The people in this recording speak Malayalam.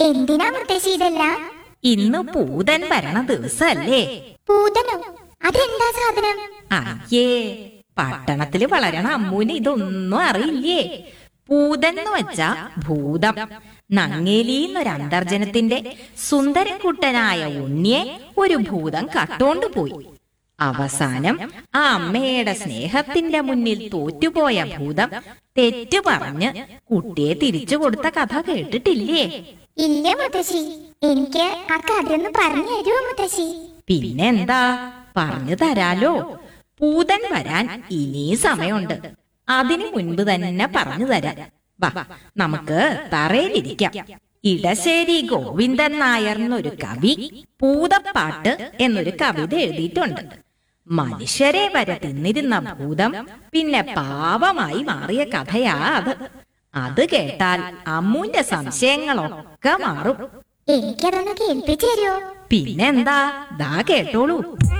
എന്തിനാ മുത്തശ്ശി ഇതെല്ലാം ഇന്ന് പൂതൻ വരണ ദിവസല്ലേ പൂതനോ അതെന്താ സാധനം അയ്യേ പട്ടണത്തില് വളരണ അമ്മൂന് ഇതൊന്നും അറിയില്ലേ പൂതൻ എന്ന് വെച്ചാ ഭൂതം നങ്ങേലി എന്നൊരു അന്തർജനത്തിന്റെ സുന്ദരക്കുട്ടനായ ഉണ്ണിയെ ഒരു ഭൂതം കട്ടോണ്ട് പോയി അവസാനം ആ അമ്മയുടെ സ്നേഹത്തിന്റെ മുന്നിൽ തോറ്റുപോയ ഭൂതം തെറ്റു പറഞ്ഞ് കുട്ടിയെ തിരിച്ചു കൊടുത്ത കഥ കേട്ടിട്ടില്ലേ ഇല്ല മുത്തശ്ശി എനിക്ക് ആ കഥയൊന്ന് പറഞ്ഞു തരുമോ മുത്തശ്ശി പിന്നെന്താ പറഞ്ഞു തരാലോ പൂതൻ വരാൻ ഇനി സമയമുണ്ട് അതിനു മുൻപ് തന്നെ പറഞ്ഞു തരാം വാ നമുക്ക് തറയിലിരിക്കാം ഇടശ്ശേരി ഗോവിന്ദൻ നായർ എന്നൊരു കവി പൂതപ്പാട്ട് എന്നൊരു കവിത എഴുതിയിട്ടുണ്ട് മനുഷ്യരെ വരെ തിന്നിരുന്ന ഭൂതം പിന്നെ പാവമായി മാറിയ കഥയാ അത് അത് കേട്ടാൽ അമ്മൂന്റെ സംശയങ്ങളൊക്കെ മാറും എനിക്കതൊന്ന് കേൾപ്പിച്ചു തരുമോ പിന്നെന്താ ദാ കേട്ടോളൂ